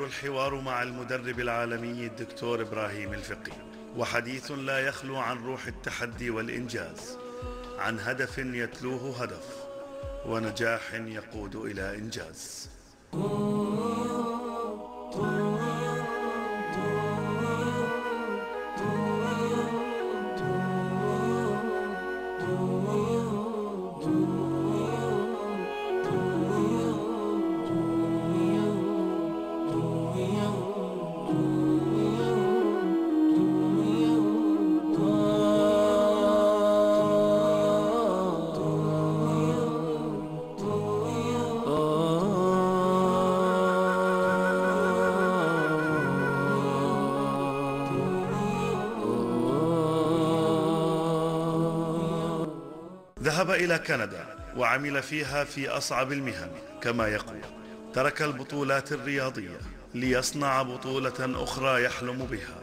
الحوار مع المدرب العالمي الدكتور ابراهيم الفقي وحديث لا يخلو عن روح التحدي والانجاز عن هدف يتلوه هدف ونجاح يقود الى انجاز ذهب إلى كندا وعمل فيها في أصعب المهن كما يقول ترك البطولات الرياضية ليصنع بطولة أخرى يحلم بها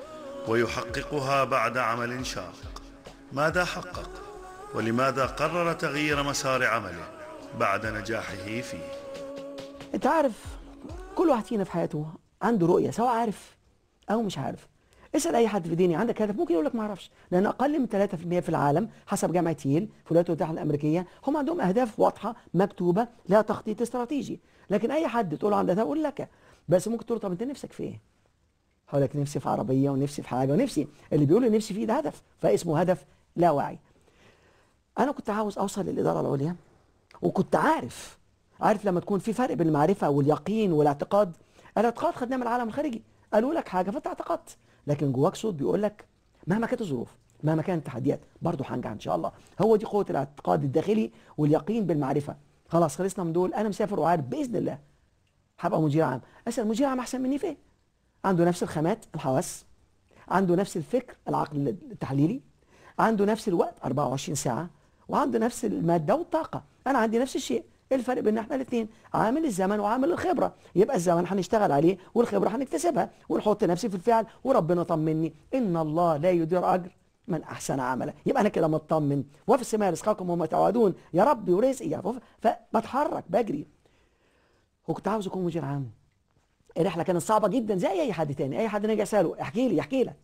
ويحققها بعد عمل شاق ماذا حقق ولماذا قرر تغيير مسار عمله بعد نجاحه فيه انت عارف كل واحد فينا في حياته عنده رؤيه سواء عارف او مش عارف اسال اي حد في ديني عندك هدف ممكن يقول لك ما اعرفش لان اقل من 3% في العالم حسب جامعه ييل في الولايات المتحده الامريكيه هم عندهم اهداف واضحه مكتوبه لها تخطيط استراتيجي لكن اي حد تقول له عنده هدف يقول لك بس ممكن تقول له طب انت نفسك في ايه هقول لك نفسي في عربيه ونفسي في حاجه ونفسي اللي بيقول لي نفسي فيه ده هدف فاسمه هدف لا واعي انا كنت عاوز اوصل للاداره العليا وكنت عارف عارف لما تكون في فرق بين المعرفه واليقين والاعتقاد الاعتقاد خدناه من العالم الخارجي قالوا لك حاجه فانت اعتقدت لكن جواك صوت بيقول لك مهما كانت الظروف مهما كانت التحديات برضه هنجح ان شاء الله هو دي قوه الاعتقاد الداخلي واليقين بالمعرفه خلاص خلصنا من دول انا مسافر وعارف باذن الله هبقى مدير عام اسال مدير عام احسن مني في ايه عنده نفس الخامات الحواس عنده نفس الفكر العقل التحليلي عنده نفس الوقت 24 ساعه وعنده نفس الماده والطاقه انا عندي نفس الشيء ايه الفرق بين احنا الاثنين عامل الزمن وعامل الخبره يبقى الزمن هنشتغل عليه والخبره هنكتسبها ونحط نفسي في الفعل وربنا طمني ان الله لا يدير اجر من احسن عملا يبقى انا كده مطمن وفي السماء رزقكم وما تعودون يا رب ورزقي فبتحرك بجري وكنت عاوز اكون مدير عام الرحله كانت صعبه جدا زي اي حد تاني اي حد نجي اساله احكي لي احكي لك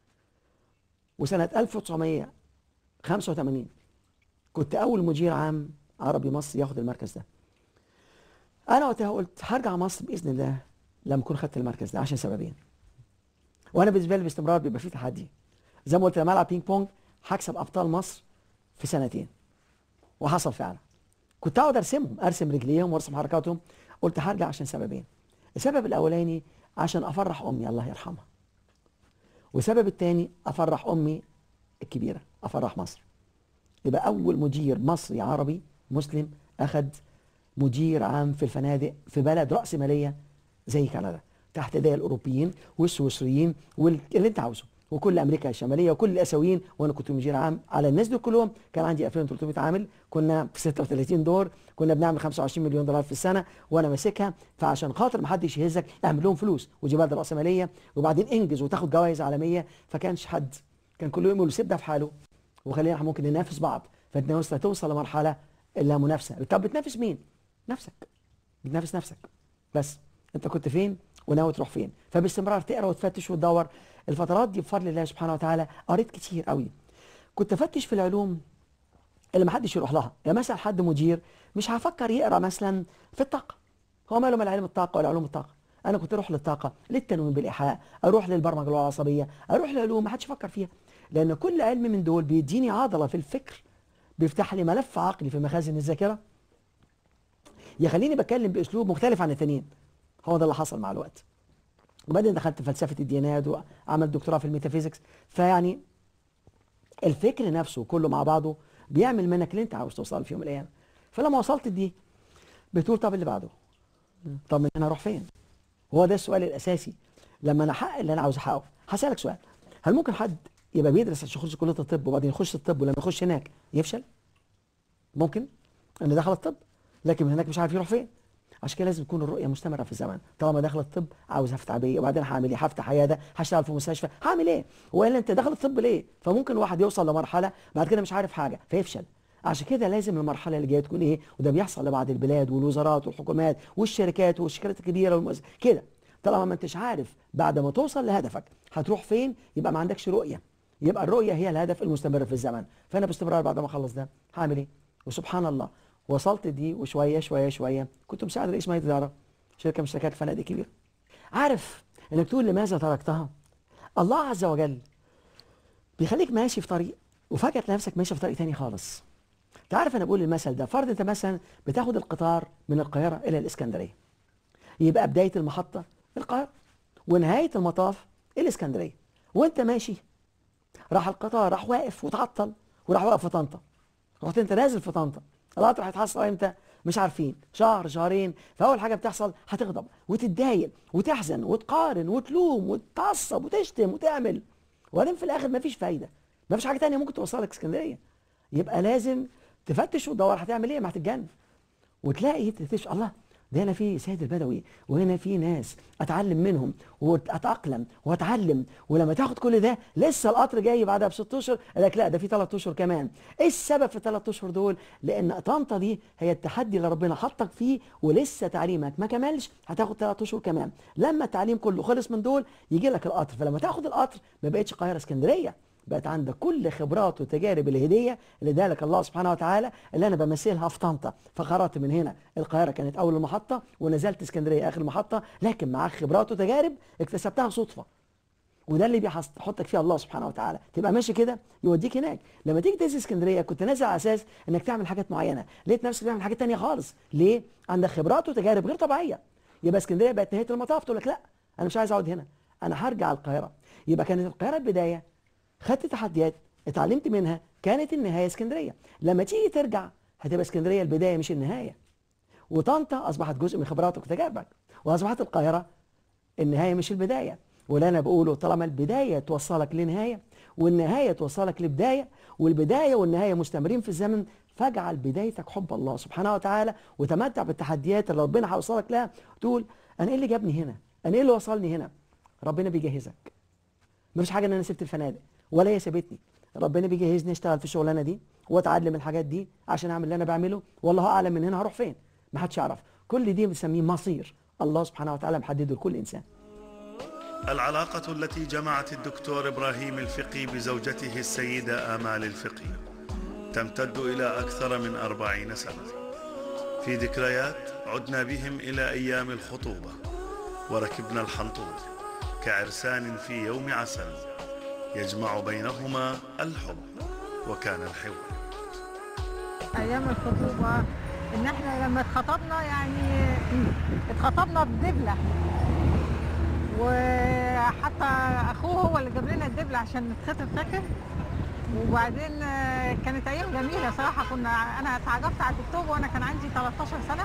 وسنه 1985 كنت اول مدير عام عربي مصري ياخد المركز ده انا وقتها قلت هرجع مصر باذن الله لما اكون خدت المركز ده عشان سببين وانا بالنسبه لي باستمرار بيبقى في تحدي زي ما قلت لما العب بينج بونج هكسب ابطال مصر في سنتين وحصل فعلا كنت اقعد ارسمهم ارسم رجليهم وارسم حركاتهم قلت هرجع عشان سببين السبب الاولاني عشان افرح امي الله يرحمها والسبب الثاني افرح امي الكبيره افرح مصر يبقى اول مدير مصري عربي مسلم اخذ مدير عام في الفنادق في بلد راس ماليه زي كندا تحت ايديا الاوروبيين والسويسريين واللي انت عاوزه وكل امريكا الشماليه وكل الاسيويين وانا كنت مدير عام على الناس دول كلهم كان عندي 2300 عامل كنا في 36 دور كنا بنعمل 25 مليون دولار في السنه وانا ماسكها فعشان خاطر ما حدش يهزك اعمل لهم فلوس ودي بلد راسماليه وبعدين انجز وتاخد جوائز عالميه فكانش حد كان كل يوم يقول سيب ده في حاله وخلينا احنا ممكن ننافس بعض فانت توصل لمرحله الا منافسه طب بتنافس مين نفسك بتنافس نفسك بس انت كنت فين وناوي تروح فين فباستمرار تقرا وتفتش وتدور الفترات دي بفضل الله سبحانه وتعالى قريت كتير قوي كنت افتش في العلوم اللي ما حدش يروح لها يعني مثلا حد مدير مش هفكر يقرا مثلا في الطاقه هو ماله من علم الطاقه ولا علوم الطاقه انا كنت اروح للطاقه للتنويم بالايحاء اروح للبرمجه العصبيه اروح للعلوم ما حدش يفكر فيها لان كل علم من دول بيديني عضله في الفكر بيفتح لي ملف عقلي في مخازن الذاكره يخليني بتكلم باسلوب مختلف عن التانيين هو ده اللي حصل مع الوقت وبعدين دخلت فلسفه الديانات وعملت دكتوراه في الميتافيزيكس فيعني الفكر نفسه كله مع بعضه بيعمل منك اللي انت عاوز توصل في يوم من الايام فلما وصلت دي بتقول طب اللي بعده طب من هنا اروح فين هو ده السؤال الاساسي لما انا احقق اللي انا عاوز احققه هسالك سؤال هل ممكن حد يبقى بيدرس عشان يخش كليه الطب وبعدين يخش الطب ولما يخش هناك يفشل ممكن ان دخل الطب لكن من هناك مش عارف يروح فين عشان كده لازم تكون الرؤيه مستمره في الزمن طالما داخل الطب عاوز افتح بيه وبعدين هعمل ايه هفتح عياده هشتغل في مستشفى هعمل ايه والا انت داخل الطب ليه فممكن واحد يوصل لمرحله بعد كده مش عارف حاجه فيفشل عشان كده لازم المرحله اللي جايه تكون ايه وده بيحصل لبعض البلاد والوزارات والحكومات والشركات والشركات الكبيره والمؤسسات كده طالما ما انتش عارف بعد ما توصل لهدفك هتروح فين يبقى ما عندكش رؤيه يبقى الرؤيه هي الهدف المستمر في الزمن فانا باستمرار بعد ما اخلص ده هعمل ايه وسبحان الله وصلت دي وشويه شويه شويه كنت مساعد رئيس مجلس اداره شركه من شركات فنادق كبيره عارف انك تقول لماذا تركتها الله عز وجل بيخليك ماشي في طريق وفجاه تلاقي نفسك ماشي في طريق تاني خالص تعرف انا بقول المثل ده فرض انت مثلا بتاخد القطار من القاهره الى الاسكندريه يبقى بدايه المحطه القاهره ونهايه المطاف الاسكندريه وانت ماشي راح القطار راح واقف وتعطل وراح واقف في طنطا رحت انت نازل في طنطا القطر هيتحصل امتى مش عارفين شهر شهرين فاول حاجه بتحصل هتغضب وتتضايق وتحزن وتقارن وتلوم وتتعصب وتشتم وتعمل وبعدين في الاخر مفيش فايده مفيش حاجه تانية ممكن توصلك اسكندريه يبقى لازم تفتش وتدور هتعمل ايه ما هتتجنن وتلاقي تكتشف الله ده هنا في سيد البدوي وهنا في ناس اتعلم منهم واتاقلم واتعلم ولما تاخد كل ده لسه القطر جاي بعدها بست اشهر يقول لك لا ده في ثلاث اشهر كمان ايه السبب في الثلاث اشهر دول لان طنطا دي هي التحدي اللي ربنا حطك فيه ولسه تعليمك ما كملش هتاخد ثلاث اشهر كمان لما التعليم كله خلص من دول يجي لك القطر فلما تاخد القطر ما بقتش القاهره اسكندريه بقت عندك كل خبرات وتجارب الهديه اللي اداها لك الله سبحانه وتعالى اللي انا بمثلها في طنطا فخرجت من هنا القاهره كانت اول المحطه ونزلت اسكندريه اخر المحطه لكن معاك خبرات وتجارب اكتسبتها صدفه وده اللي بيحطك فيه الله سبحانه وتعالى تبقى ماشي كده يوديك هناك لما تيجي تنزل اسكندريه كنت نازل على اساس انك تعمل حاجات معينه لقيت نفسك بتعمل حاجات تانية خالص ليه عندك خبرات وتجارب غير طبيعيه يبقى اسكندريه بقت نهايه المطاف تقول لك لا انا مش عايز اقعد هنا انا هرجع القاهره يبقى كانت القاهره البدايه خدت تحديات اتعلمت منها كانت النهايه اسكندريه لما تيجي ترجع هتبقى اسكندريه البدايه مش النهايه وطنطا اصبحت جزء من خبراتك وتجاربك واصبحت القاهره النهايه مش البدايه واللي انا بقوله طالما البدايه توصلك لنهايه والنهايه توصلك لبدايه والبدايه والنهايه مستمرين في الزمن فاجعل بدايتك حب الله سبحانه وتعالى وتمتع بالتحديات اللي ربنا هيوصلك لها تقول انا ايه اللي جابني هنا؟ انا ايه اللي وصلني هنا؟ ربنا بيجهزك مفيش حاجه ان انا سبت الفنادق ولا هي سابتني ربنا بيجهزني اشتغل في الشغلانه دي واتعلم الحاجات دي عشان اعمل اللي انا بعمله والله اعلم من هنا هروح فين ما حدش يعرف كل دي بنسميه مصير الله سبحانه وتعالى محدده لكل انسان العلاقة التي جمعت الدكتور إبراهيم الفقي بزوجته السيدة آمال الفقي تمتد إلى أكثر من أربعين سنة في ذكريات عدنا بهم إلى أيام الخطوبة وركبنا الحنطور كعرسان في يوم عسل يجمع بينهما الحب وكان الحوار ايام الخطوبه ان احنا لما اتخطبنا يعني اتخطبنا بدبله وحتى اخوه هو اللي جاب لنا الدبله عشان نتخطب فاكر وبعدين آه، كانت ايام جميله صراحه كنا انا اتعرفت على الدكتور وانا كان عندي 13 سنه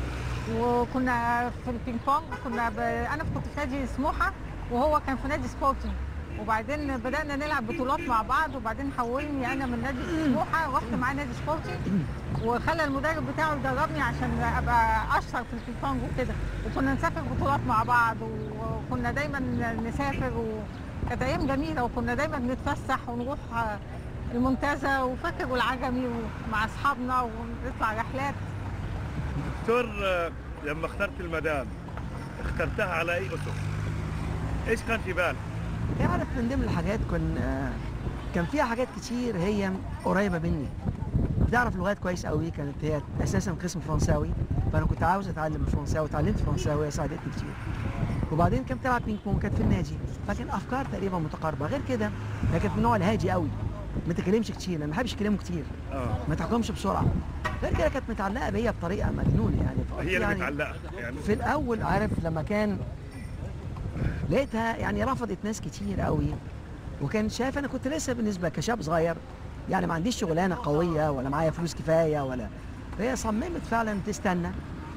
وكنا في البينج بونج كنا ب... انا كنت في نادي سموحه وهو كان في نادي سبورتنج وبعدين بدانا نلعب بطولات مع بعض وبعدين حولني انا من نادي سموحه رحت معاه نادي سبورتنج وخلى المدرب بتاعه يدربني عشان ابقى اشطر في البينج بونج وكده وكنا نسافر بطولات مع بعض وكنا دايما نسافر وكانت ايام جميله وكنا دايما بنتفسح ونروح المنتزه وفاكر والعجمي مع اصحابنا ونطلع رحلات دكتور آه، لما اخترت المدام اخترتها على اي اسس؟ ايش كان في بالك؟ تعرف من ضمن الحاجات كن آه، كان فيها حاجات كتير هي قريبه مني بتعرف لغات كويس قوي كانت هي اساسا قسم فرنساوي فانا كنت عاوز اتعلم الفرنساوي وتعلمت فرنساوي ساعدتني كتير وبعدين كانت بتلعب بينج بونج كانت في النادي فكان افكار تقريبا متقاربه غير كده هي كانت من النوع الهادي قوي ما تكلمش كتير انا ما بحبش كلامه كتير اه ما تحكمش بسرعه غير كده كانت متعلقه بيا بطريقه مجنونه يعني هي اللي يعني متعلقه يعني في الاول عارف لما كان لقيتها يعني رفضت ناس كتير قوي وكان شايف انا كنت لسه بالنسبه كشاب صغير يعني ما عنديش شغلانه قويه ولا معايا فلوس كفايه ولا فهي صممت فعلا تستنى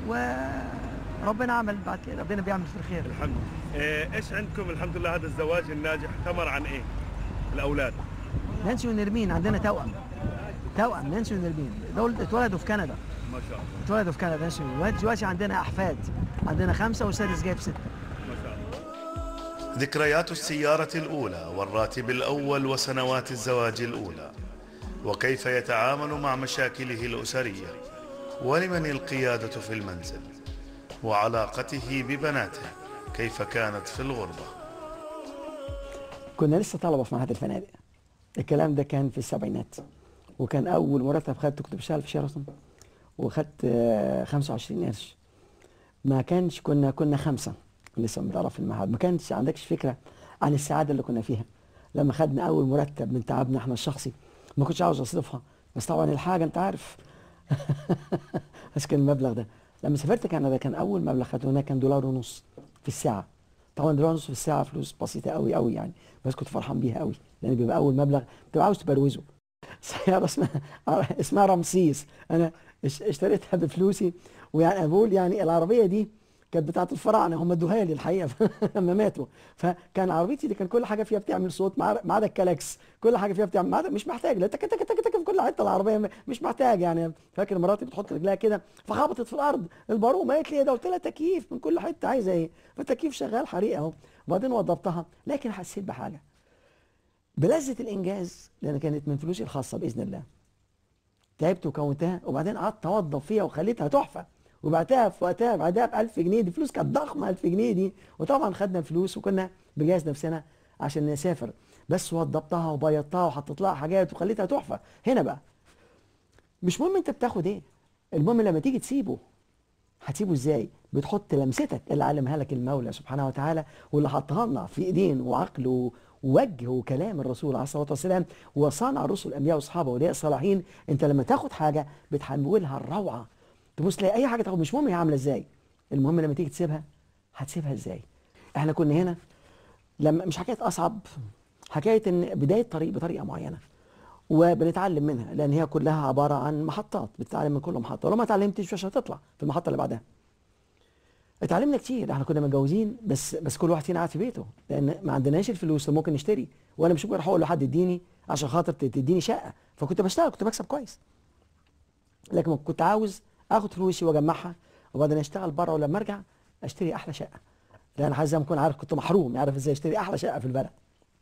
وربنا عمل بعد كده ربنا بيعمل في الخير الحمد إيه، ايش عندكم الحمد لله هذا الزواج الناجح ثمر عن ايه؟ الاولاد نانسي ونرمين عندنا توأم توأم نانسي ونرمين دول اتولدوا في كندا ما شاء الله اتولدوا في كندا نانسي ونرمين دلوقتي عندنا احفاد عندنا خمسه والسادس جايب سته ما شاء الله ذكريات السيارة الأولى والراتب الأول وسنوات الزواج الأولى وكيف يتعامل مع مشاكله الأسرية ولمن القيادة في المنزل وعلاقته ببناته كيف كانت في الغربة كنا لسه طلبه في معهد الفنادق الكلام ده كان في السبعينات وكان اول مرتب خدته كنت بشتغل في شيراتون وخدت آه، 25 قرش ما كانش كنا كنا خمسه لسه بنعرف في المعهد ما كانش عندكش فكره عن السعاده اللي كنا فيها لما خدنا اول مرتب من تعبنا احنا الشخصي ما كنتش عاوز اصرفها بس طبعا الحاجه انت عارف بس كان المبلغ ده لما سافرت كندا كان اول مبلغ خدته هناك كان دولار ونص في الساعه طبعا دولار ونص في الساعه فلوس بسيطه قوي قوي يعني بس كنت فرحان بيها قوي لان بيبقى اول مبلغ بتبقى عاوز تبروزه سياره اسمها اسمها رمسيس انا اش- اشتريتها بفلوسي ويعني أنا بقول يعني العربيه دي كانت بتاعت الفراعنه هم ادوها لي الحقيقه لما ماتوا فكان عربيتي دي كان كل حاجه فيها بتعمل صوت ما ما عدا الكلاكس كل حاجه فيها بتعمل ما عدا مش محتاج لا تك تك تك تك في كل حته العربيه م- مش محتاج يعني فاكر مراتي بتحط رجلها كده فخبطت في الارض البارومه قالت لي ايه ده قلت لها تكييف من كل حته عايزه ايه فالتكييف شغال حريق اهو وبعدين وضبطها لكن حسيت بحاجه بلذة الإنجاز لأن كانت من فلوسي الخاصة بإذن الله تعبت وكونتها وبعدين قعدت أوظف فيها وخليتها تحفة وبعتها في وقتها بعدها ب 1000 جنيه دي فلوس كانت ضخمة 1000 جنيه دي وطبعا خدنا الفلوس وكنا بجهز نفسنا عشان نسافر بس وضبطها وبيضتها وحطيت لها حاجات وخليتها تحفة هنا بقى مش مهم انت بتاخد ايه المهم لما تيجي تسيبه هتسيبه ازاي بتحط لمستك اللي علمها لك المولى سبحانه وتعالى واللي حطها لنا في ايدين وعقل و- ووجه وكلام الرسول عليه الصلاه والسلام وصانع الرسل الانبياء والصحابه واولياء الصالحين انت لما تاخد حاجه بتحولها الروعه تبص تلاقي اي حاجه تاخد مش مهم هي عامله ازاي المهم لما تيجي تسيبها هتسيبها ازاي احنا كنا هنا لما مش حكايه اصعب حكايه ان بدايه طريق بطريقه معينه وبنتعلم منها لان هي كلها عباره عن محطات بتتعلم من كل محطه ولو ما اتعلمتش مش هتطلع في المحطه اللي بعدها اتعلمنا كتير احنا كنا متجوزين بس بس كل واحد فينا قاعد في بيته لان ما عندناش الفلوس اللي ممكن نشتري وانا مش ممكن اقول لحد اديني عشان خاطر ت- تديني شقه فكنت بشتغل كنت بكسب كويس لكن كنت عاوز اخد فلوسي واجمعها وبعدين اشتغل بره ولما ارجع اشتري احلى شقه لان عايز زي ما اكون عارف كنت محروم عارف ازاي اشتري احلى شقه في البلد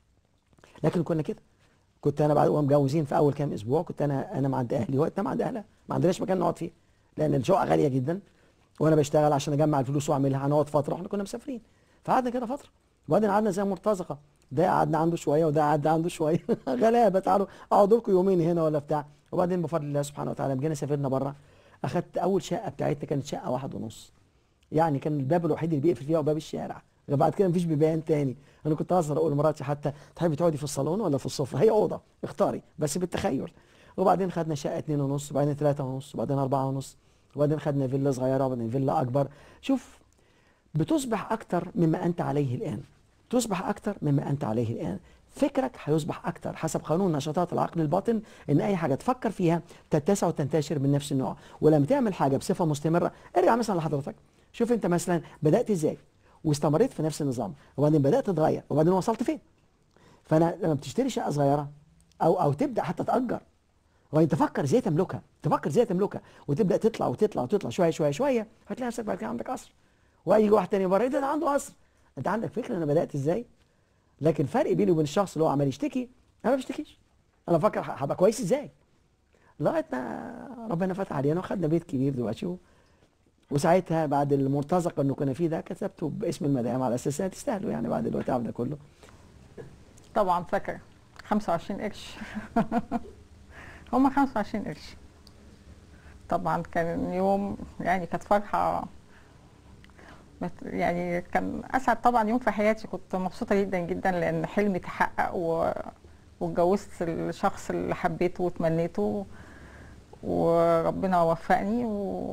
لكن كنا كده كنت انا بعد ومتجوزين في اول كام اسبوع كنت انا انا مع عند اهلي وقتنا مع عند اهلها ما عندناش مكان نقعد فيه لان الشقه غاليه جدا وانا بشتغل عشان اجمع الفلوس واعملها هنقعد فتره واحنا كنا مسافرين فقعدنا كده فتره وبعدين قعدنا زي مرتزقه ده قعدنا عنده شويه وده قعد عنده شويه غلابه تعالوا اقعدوا لكم يومين هنا ولا بتاع وبعدين بفضل الله سبحانه وتعالى لما جينا سافرنا بره اخدت اول شقه بتاعتنا كانت شقه واحد ونص يعني كان الباب الوحيد اللي بيقفل فيها هو باب الشارع بعد كده مفيش بيبان تاني انا كنت اهزر اقول لمراتي حتى تحبي تقعدي في الصالون ولا في السفره هي اوضه اختاري بس بالتخيل وبعدين خدنا شقه اتنين ونص وبعدين ثلاثة ونص وبعدين أربعة ونص وبعدين خدنا فيلا صغيرة وبعدين فيلا أكبر شوف بتصبح أكتر مما أنت عليه الآن تصبح أكتر مما أنت عليه الآن فكرك هيصبح أكتر حسب قانون نشاطات العقل الباطن إن أي حاجة تفكر فيها تتسع وتنتشر من نفس النوع ولما تعمل حاجة بصفة مستمرة ارجع مثلا لحضرتك شوف أنت مثلا بدأت إزاي واستمريت في نفس النظام وبعدين بدأت تتغير وبعدين وصلت فين فأنا لما بتشتري شقة صغيرة أو أو تبدأ حتى تأجر وبعدين تفكر ازاي تملكها تفكر ازاي تملكها وتبدا تطلع وتطلع وتطلع شويه شويه شويه هتلاقي نفسك بعد كده عندك قصر وهيجي واحد تاني بره ايه ده ده عنده قصر انت عندك فكره انا بدات ازاي لكن فرق بيني وبين الشخص اللي هو عمال يشتكي انا ما بشتكيش انا بفكر ه- هبقى كويس ازاي لغايه ما ربنا فتح علينا وخدنا بيت كبير دلوقتي و- وساعتها بعد المرتزقه اللي كنا فيه ده كتبته باسم المدام على اساس انها تستاهلوا يعني بعد الوتعب ده كله طبعا فاكر 25 قرش هما 25 قرش طبعا كان يوم يعني كانت فرحة بت- يعني كان أسعد طبعا يوم في حياتي كنت مبسوطة جدا جدا لأن حلمي تحقق و... واتجوزت الشخص اللي حبيته وتمنيته وربنا وفقني و...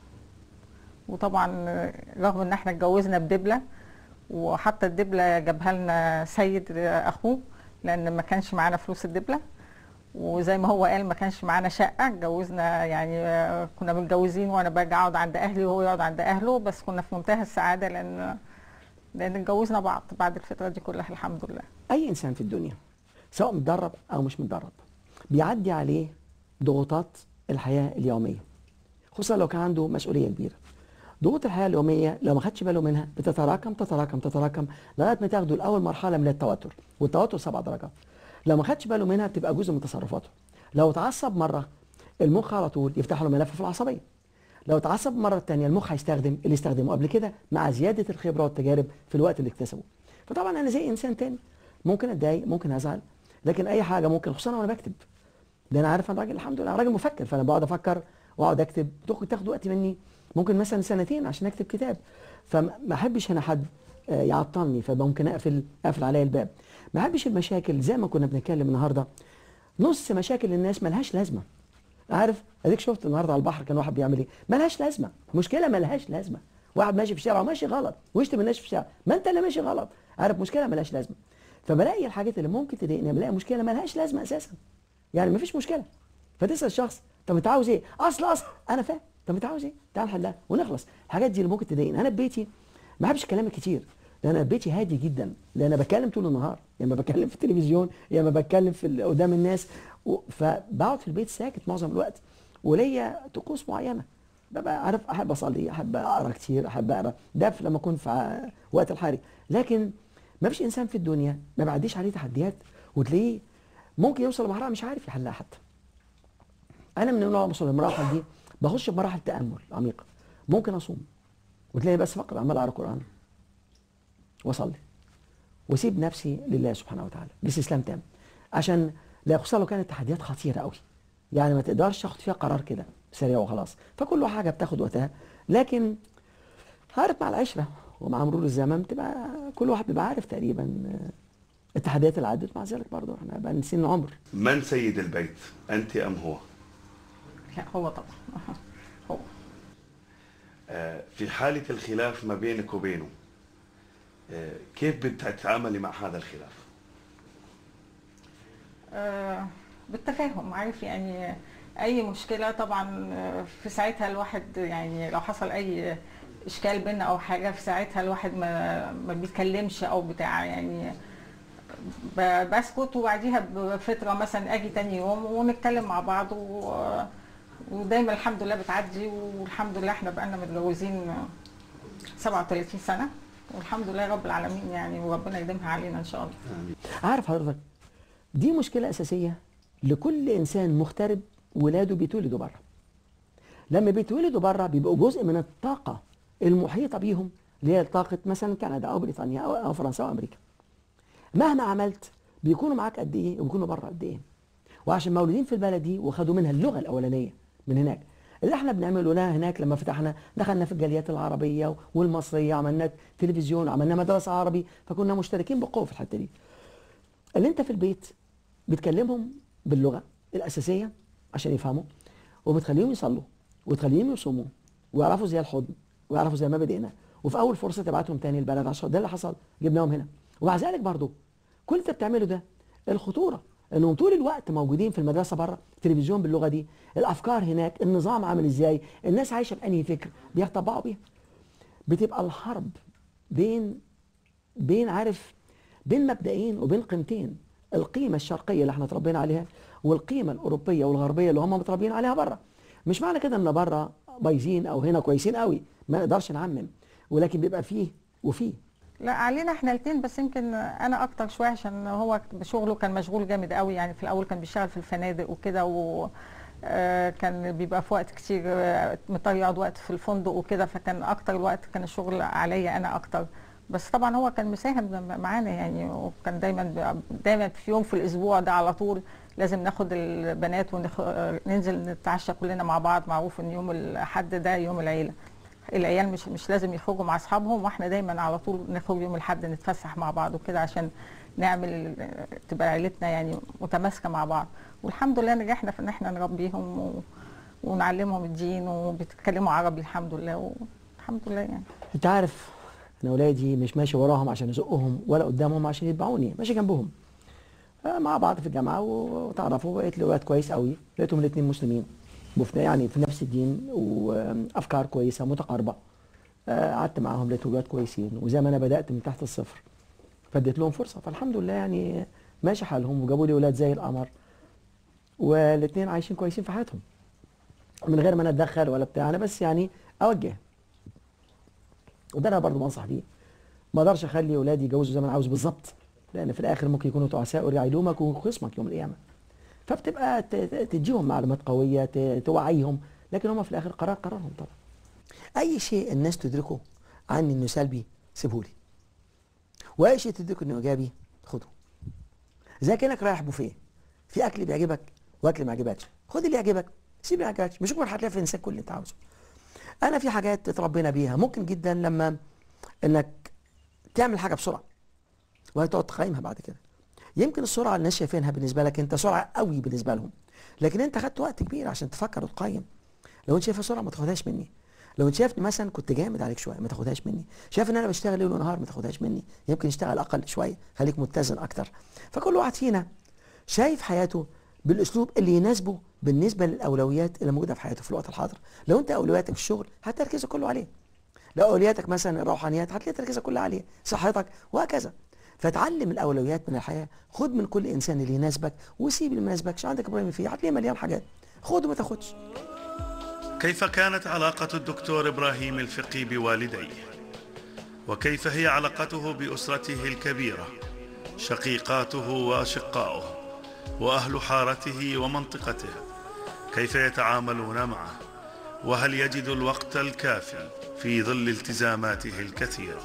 وطبعا رغم ان احنا اتجوزنا بدبلة وحتى الدبلة جابها لنا سيد اخوه لان ما كانش معانا فلوس الدبلة وزي ما هو قال ما كانش معانا شقة اتجوزنا يعني آه، كنا متجوزين وانا باجي اقعد عند اهلي وهو يقعد عند اهله بس كنا في منتهى السعادة لان لان اتجوزنا بعض بعد الفترة دي كلها الحمد لله اي انسان في الدنيا سواء متدرب او مش متدرب بيعدي عليه ضغوطات الحياه اليوميه خصوصا لو كان عنده مسؤوليه كبيره ضغوط الحياه اليوميه لو ما خدش باله منها بتتراكم تتراكم تتراكم لغايه ما تاخده لاول مرحله من التوتر والتوتر سبع درجات لو ما خدش باله منها بتبقى جزء من تصرفاته لو اتعصب مره المخ على طول يفتح له ملف في العصبيه لو اتعصب مرة تانية المخ هيستخدم اللي استخدمه قبل كده مع زيادة الخبرة والتجارب في الوقت اللي اكتسبه فطبعا أنا زي إنسان تاني ممكن أتضايق ممكن أزعل لكن أي حاجة ممكن خصوصا وأنا بكتب ده أنا عارف أنا راجل الحمد لله راجل مفكر فأنا بقعد أفكر وأقعد أكتب تاخد تاخد وقت مني ممكن مثلا سنتين عشان أكتب كتاب فما أحبش هنا حد آه، يعطلني فممكن أقفل أقفل عليا الباب ما أحبش المشاكل زي ما كنا بنتكلم النهارده نص مشاكل الناس ملهاش لازمه عارف اديك شفت النهارده على البحر كان واحد بيعمل ايه ملهاش لازمه مشكله ملهاش لازمه واحد ماشي في الشارع وماشي غلط ويشتم الناس في الشارع ما انت اللي ماشي غلط عارف مشكله ملهاش لازمه فبلاقي الحاجات اللي ممكن تضايقني بلاقي مشكله ملهاش لازمه اساسا يعني مفيش مشكله فتسال الشخص طب انت عاوز ايه اصل اصل انا فاهم طب انت عاوز ايه تعال نحلها ونخلص الحاجات دي اللي ممكن تضايقني انا في بيتي ما بحبش الكلام الكتير لان انا بيتي هادي جدا لان انا بتكلم طول النهار يا اما بتكلم في التلفزيون يا اما بتكلم في ال- قدام الناس و- فبقعد في البيت ساكت معظم الوقت وليا طقوس معينه ببقى عارف احب اصلي احب اقرا كتير احب اقرا ده في لما اكون في ع- وقت الحري لكن ما فيش انسان في الدنيا ما بعديش عليه تحديات وتلاقيه ممكن يوصل لمرحله مش عارف يحلها حتى انا من النوع اللي المراحل دي بخش بمراحل تامل عميقه ممكن اصوم وتلاقي بس فقط عمال اقرا قران واصلي واسيب نفسي لله سبحانه وتعالى باستسلام تام عشان لا خصوصا لو كانت تحديات خطيره قوي يعني ما تقدرش تاخد فيها قرار كده سريع وخلاص فكل حاجه بتاخد وقتها لكن عارف مع العشره ومع مرور الزمن بتبقى كل واحد بيبقى عارف تقريبا آه، التحديات اللي عدت مع ذلك برضه احنا بقى نسين العمر من سيد البيت أنت أم هو لا هو طبعا هو آه، في حالة الخلاف ما بينك وبينه آه، كيف بتتعاملي مع هذا الخلاف آه، بالتفاهم عارف يعني اي مشكله طبعا آه، في ساعتها الواحد يعني لو حصل اي اشكال بينا او حاجه في ساعتها الواحد ما ما بيتكلمش او بتاع يعني ب- بسكت وبعديها بفتره مثلا اجي تاني يوم ونتكلم مع بعض و ودايما الحمد لله بتعدي والحمد لله احنا بقالنا متجوزين 37 سنه والحمد لله رب العالمين يعني وربنا يديمها علينا ان شاء الله عارف حضرتك دي مشكلة أساسية لكل إنسان مغترب ولاده بيتولدوا بره لما بيتولدوا بره بيبقوا جزء من الطاقة المحيطة بيهم اللي هي طاقة مثلا كندا أو بريطانيا أو, أو فرنسا أو أمريكا مهما عملت بيكونوا معاك قد إيه وبيكونوا بره قد إيه وعشان مولودين في البلد دي وخدوا منها اللغة الأولانية من هناك اللي احنا بنعمله ده هناك لما فتحنا دخلنا في الجاليات العربية والمصرية عملنا تلفزيون عملنا مدرسة عربي فكنا مشتركين بقوة في الحتة دي اللي انت في البيت بتكلمهم باللغه الاساسيه عشان يفهموا وبتخليهم يصلوا وتخليهم يصوموا ويعرفوا زي الحضن ويعرفوا زي ما بدأنا وفي اول فرصه تبعتهم تاني البلد عشان ده اللي حصل جبناهم هنا ومع ذلك برضو كل اللي انت بتعمله ده الخطوره انهم طول الوقت موجودين في المدرسه بره تلفزيون باللغه دي الافكار هناك النظام عامل ازاي الناس عايشه بانهي فكر بيطبقوا بيها بتبقى الحرب بين بين عارف بين مبدئين وبين قيمتين القيمة الشرقية اللي احنا اتربينا عليها والقيمة الأوروبية والغربية اللي هم متربيين عليها بره مش معنى كده ان بره بايظين او هنا كويسين قوي ما نقدرش نعمم ولكن بيبقى فيه وفيه لا علينا احنا الاثنين بس يمكن انا اكتر شويه عشان هو بشغله كان مشغول جامد قوي يعني في الاول كان بيشتغل في الفنادق وكده و آه، كان بيبقى في وقت كتير آه، مضطر يقعد وقت في الفندق وكده فكان اكتر الوقت كان الشغل عليا انا اكتر بس طبعا هو كان مساهم معانا يعني وكان دايما دايما في يوم في الاسبوع ده على طول لازم ناخد البنات وننزل نتعشى كلنا مع بعض معروف ان يوم الاحد ده يوم العيله العيال مش مش لازم يخرجوا مع اصحابهم واحنا دايما على طول نخرج يوم الاحد نتفسح مع بعض وكده عشان نعمل تبقى عيلتنا يعني متماسكه مع بعض والحمد لله نجحنا في ان احنا نربيهم و... ونعلمهم الدين وبيتكلموا عربي الحمد لله والحمد لله يعني انت عارف انا اولادي مش ماشي وراهم عشان ازقهم ولا قدامهم عشان يتبعوني ماشي جنبهم آه، مع بعض في الجامعه و- وتعرفوا بقيت لي ولاد كويس قوي لقيتهم الاثنين مسلمين وفي يعني في نفس الدين وافكار كويسه متقاربه آه، قعدت معاهم لقيت ولاد كويسين وزي ما انا بدات من تحت الصفر فاديت لهم فرصه فالحمد لله يعني ماشي حالهم وجابوا لي ولاد زي القمر والاثنين عايشين كويسين في حياتهم من غير ما انا اتدخل ولا بتاع انا بس يعني اوجه وده انا برضه بنصح بيه ما اقدرش اخلي اولادي يجوزوا زي ما انا عاوز بالظبط لان في الاخر ممكن يكونوا تعساء ويرجع يلومك وخصمك يوم القيامه فبتبقى ت- ت- تديهم معلومات قويه ت- توعيهم لكن هم في الاخر قرار قرارهم طبعا اي شيء الناس تدركه عني انه سلبي سيبهولي واي شيء تدركه انه ايجابي خده زي كانك رايح بوفيه في اكل بيعجبك واكل ما يعجبكش خد اللي يعجبك سيب اللي ما يعجبكش مش ممكن هتلاقي في الانسان كل اللي انت عاوزه انا في حاجات اتربينا بيها ممكن جدا لما انك تعمل حاجه بسرعه وهتقعد تقيمها بعد كده يمكن السرعه اللي الناس شايفينها بالنسبه لك انت سرعه قوي بالنسبه لهم لكن انت خدت وقت كبير عشان تفكر وتقيم لو انت شايفها سرعه ما تاخدهاش مني لو انت شايفني مثلا كنت جامد عليك شويه ما تاخدهاش مني شايف ان انا بشتغل ليل ونهار ما تاخدهاش مني يمكن اشتغل اقل شويه خليك متزن اكتر فكل واحد فينا شايف حياته بالاسلوب اللي يناسبه بالنسبه للاولويات اللي موجوده في حياته في الوقت الحاضر لو انت اولوياتك الشغل هتركزك كله عليه لو اولوياتك مثلا الروحانيات هتلاقي تركيزك كله عليه صحتك وهكذا فتعلم الاولويات من الحياه خد من كل انسان اللي يناسبك وسيب اللي ما يناسبكش عندك ابراهيم فيه هتلاقيه مليان حاجات خد وما تاخدش كيف كانت علاقة الدكتور إبراهيم الفقي بوالديه وكيف هي علاقته بأسرته الكبيرة شقيقاته وأشقاؤه وأهل حارته ومنطقته كيف يتعاملون معه وهل يجد الوقت الكافي في ظل التزاماته الكثيره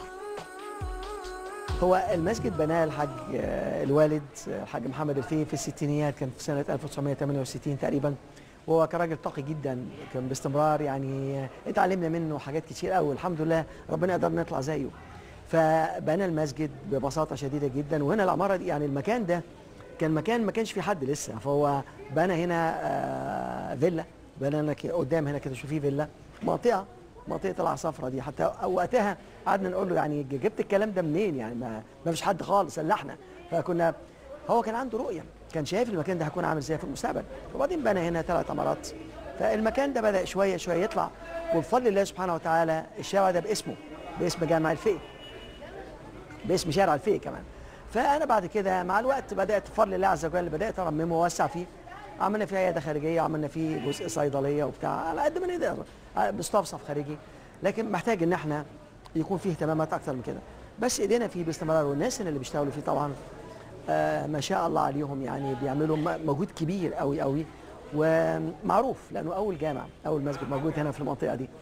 هو المسجد بناه الحاج آه، الوالد آه، الحاج محمد الفيه في الستينيات كان في سنة 1968 تقريبا وهو كان راجل طاقي جدا كان باستمرار يعني آه، اتعلمنا منه حاجات كتير قوي الحمد لله ربنا قدرنا نطلع زيه فبنى المسجد ببساطة شديدة جدا وهنا العمارة دي يعني المكان ده كان مكان ما كانش فيه حد لسه فهو بنى هنا آه، فيلا بنى هنا ك- قدام هنا كده شوفيه فيلا منطقة منطقة العصافرة دي حتى وقتها قعدنا نقول له يعني جبت الكلام ده منين يعني ما, ما فيش حد خالص الا احنا فكنا هو كان عنده رؤية كان شايف المكان ده هيكون عامل ازاي في المستقبل وبعدين بنى هنا ثلاث عمارات فالمكان ده بدأ شوية شوية يطلع وبفضل الله سبحانه وتعالى الشارع ده باسمه باسم جامع الفقه باسم شارع الفقه كمان فانا بعد كده مع الوقت بدات بفضل الله عز وجل بدات ارممه واوسع فيه عملنا فيه عياده خارجيه عملنا فيه جزء صيدليه وبتاع على قد ما نقدر مستوصف خارجي لكن محتاج ان احنا يكون فيه اهتمامات اكتر من كده بس ايدينا فيه باستمرار والناس اللي بيشتغلوا فيه طبعا آه ما شاء الله عليهم يعني بيعملوا م- مجهود كبير قوي قوي ومعروف لانه اول جامع اول مسجد موجود هنا في المنطقه دي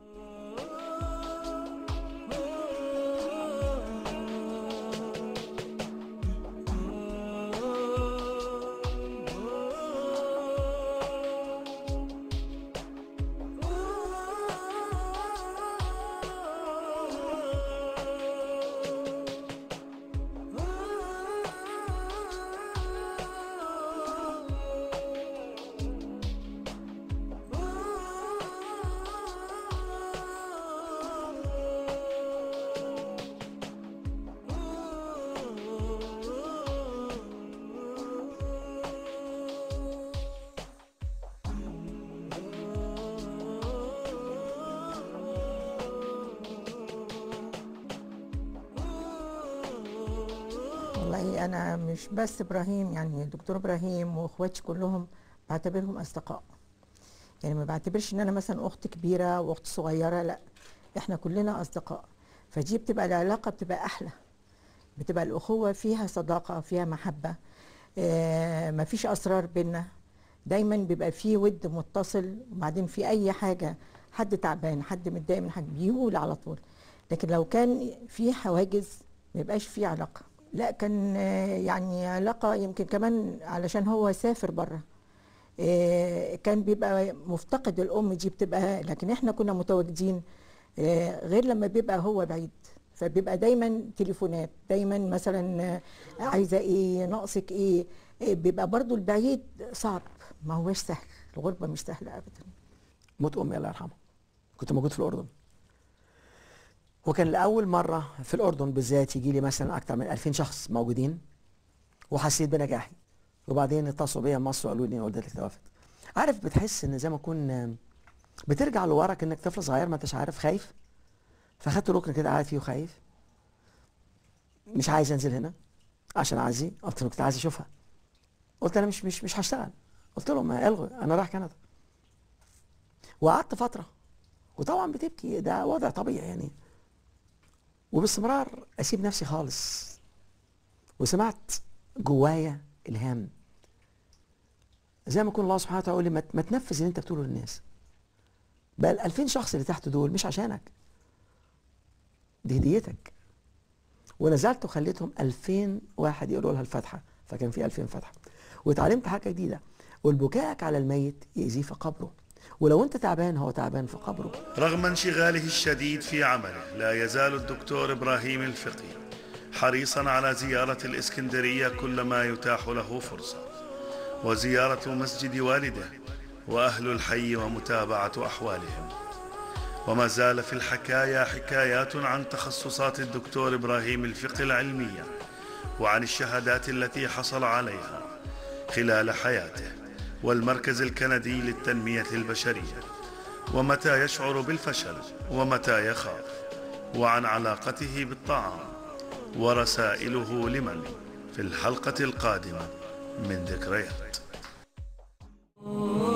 والله انا مش بس ابراهيم يعني دكتور ابراهيم واخواتي كلهم بعتبرهم اصدقاء يعني ما بعتبرش ان انا مثلا اخت كبيره واخت صغيره لا احنا كلنا اصدقاء فدي بتبقى العلاقه بتبقى احلى بتبقى الاخوه فيها صداقه فيها محبه آه ما فيش اسرار بينا دايما بيبقى فيه ود متصل وبعدين في اي حاجه حد تعبان حد متضايق من حاجه بيقول على طول لكن لو كان في حواجز ما يبقاش في علاقه لا كان آه، يعني علاقه يمكن كمان علشان هو سافر بره آه، كان بيبقى مفتقد الام دي بتبقى لكن احنا كنا متواجدين آه، غير لما بيبقى هو بعيد فبيبقى دايما تليفونات دايما مثلا آه، عايزه ايه ناقصك ايه آه، بيبقى برضو البعيد صعب ما هوش سهل الغربه مش سهله ابدا موت امي الله يرحمها كنت موجود في الاردن وكان لاول مره في الاردن بالذات يجي لي مثلا اكثر من 2000 شخص موجودين وحسيت بنجاحي وبعدين اتصلوا بيا من مصر وقالوا لي والدتك توفت عارف بتحس ان زي ما اكون بترجع لورا كانك طفل صغير ما انتش عارف خايف فاخدت ركن كده قاعد فيه وخايف مش عايز انزل هنا عشان عايزي قلت له كنت عايز اشوفها قلت انا مش مش مش هشتغل قلت لهم الغوا انا رايح كندا وقعدت فتره وطبعا بتبكي ده وضع طبيعي يعني وباستمرار اسيب نفسي خالص وسمعت جوايا الهام زي ما يكون الله سبحانه وتعالى يقول لي ما ما تنفذ اللي انت بتقوله للناس بقى ال 2000 شخص اللي تحت دول مش عشانك دي هديتك ونزلت وخليتهم 2000 واحد يقولوا لها الفاتحه فكان في 2000 فتحه واتعلمت حاجه جديده والبكاءك على الميت يأذيه في قبره ولو انت تعبان هو تعبان في قبره رغم انشغاله الشديد في عمله لا يزال الدكتور إبراهيم الفقي حريصا على زيارة الإسكندرية كلما يتاح له فرصة وزيارة مسجد والده وأهل الحي ومتابعة أحوالهم وما زال في الحكايا حكايات عن تخصصات الدكتور إبراهيم الفقي العلمية وعن الشهادات التي حصل عليها خلال حياته والمركز الكندي للتنمية البشرية ومتى يشعر بالفشل ومتى يخاف وعن علاقته بالطعام ورسائله لمن في الحلقة القادمة من ذكريات